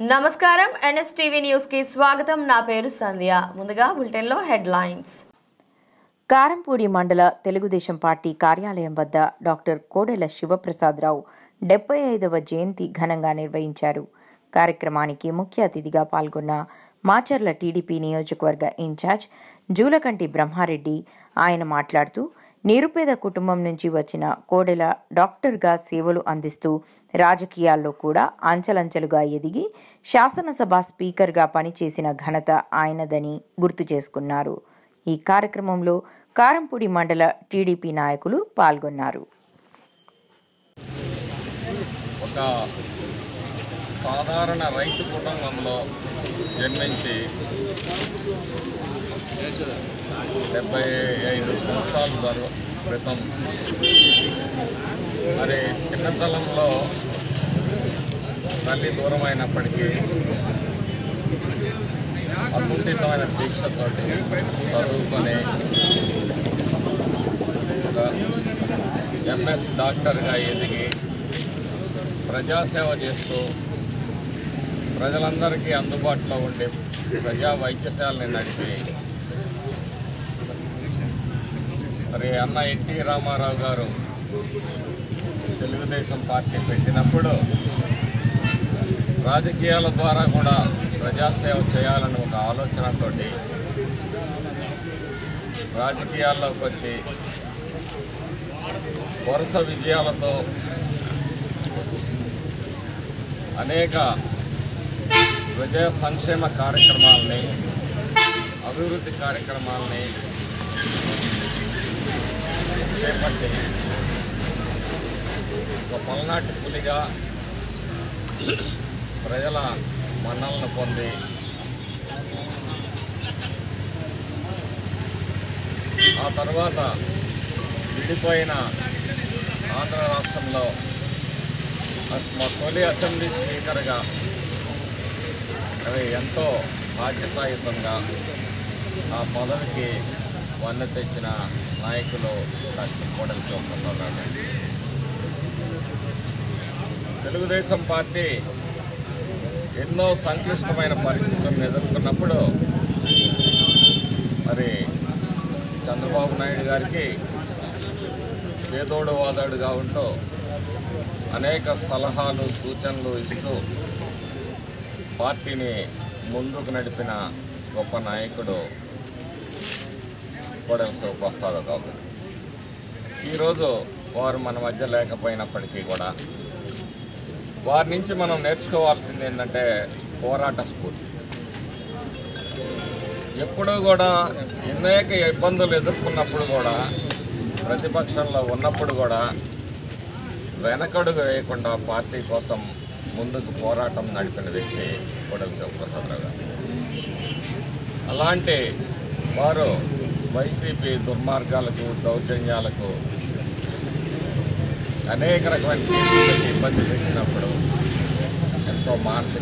నమస్కారం NSTV news కి స్వాగతం నా పేరు సంధ్య ముందుగా బులెటిన్లో హెడ్లైన్స్ కారంపూడి మండల తెలుగుదేశం పార్టీ కార్యాలయం వద్ద డాక్టర్ కోడెల శివప్రసాదరావు డెబ్బై ఐదవ జయంతి ఘనంగా నిర్వహించారు కార్యక్రమానికి ముఖ్య అతిథిగా పాల్గొన్న మాచర్ల టీడీపీ నియోజకవర్గ ఇన్ఛార్జ్ జూలకంటి బ్రహ్మారెడ్డి ఆయన మాట్లాడుతూ నిరుపేద కుటుంబం నుంచి వచ్చిన కోడెల డాక్టర్గా సేవలు అందిస్తూ రాజకీయాల్లో కూడా అంచెలంచెలుగా ఎదిగి శాసనసభ స్పీకర్గా పనిచేసిన ఘనత ఆయనదని గుర్తు చేసుకున్నారు ఈ కార్యక్రమంలో కారంపూడి మండల టీడీపీ నాయకులు పాల్గొన్నారు ఒక సాధారణ రైతు కుటుంబంలో జన్మించి డెబ్బై ఐదు సంవత్సరాల తరు- క్రితం మరి చిన్నతనంలో తల్లి దూరమైనప్పటికీ అకుంఠితమైన దీక్షతోటి చదువుకొని ఒక ఎంఎస్ డాక్టర్గా ఎదిగి ప్రజాసేవ చేస్తూ ప్రజలందరికీ అందుబాటులో ఉండే ప్రజా వైద్యశాలని నడిపి మరి అన్న ఎన్టీ రామారావు గారు తెలుగుదేశం పార్టీ పెట్టినప్పుడు రాజకీయాల ద్వారా కూడా ప్రజాసేవ చేయాలని ఒక ఆలోచనతోటి రాజకీయాల్లోకి వచ్చి వరుస విజయాలతో అనేక ప్రజా సంక్షేమ కార్యక్రమాలని అభివృద్ధి కార్యక్రమాలని చేపట్టి ఒక పల్నాటి పులిగా ప్రజల మన్నలను పొంది ఆ తర్వాత విడిపోయిన ఆంధ్ర రాష్ట్రంలో మా తొలి అసెంబ్లీ స్పీకర్గా అవి ఎంతో బాధ్యతాయుతంగా ఆ పదవికి వన్న తెచ్చిన నాయకులు డాక్టర్ కోడలి శివప్రసాదరావు తెలుగుదేశం పార్టీ ఎన్నో సంక్లిష్టమైన పరిస్థితులను ఎదుర్కొన్నప్పుడు మరి చంద్రబాబు నాయుడు గారికి పేదోడు వాదాడుగా ఉంటూ అనేక సలహాలు సూచనలు ఇస్తూ పార్టీని ముందుకు నడిపిన గొప్ప నాయకుడు కోడెల శివప్రసాదరావు గారు ఈరోజు వారు మన మధ్య లేకపోయినప్పటికీ కూడా వారి నుంచి మనం నేర్చుకోవాల్సింది ఏంటంటే పోరాట స్ఫూర్తి ఎప్పుడూ కూడా అనేక ఇబ్బందులు ఎదుర్కొన్నప్పుడు కూడా ప్రతిపక్షంలో ఉన్నప్పుడు కూడా వెనకడుగు వేయకుండా పార్టీ కోసం ముందుకు పోరాటం నడిపిన వ్యక్తి కోడెల శివప్రసాదరావు గారు అలాంటి వారు వైసీపీ దుర్మార్గాలకు దౌర్జన్యాలకు అనేక రకమైన కేసులు పెట్టి ఇబ్బంది పెట్టినప్పుడు ఎంతో మానసిక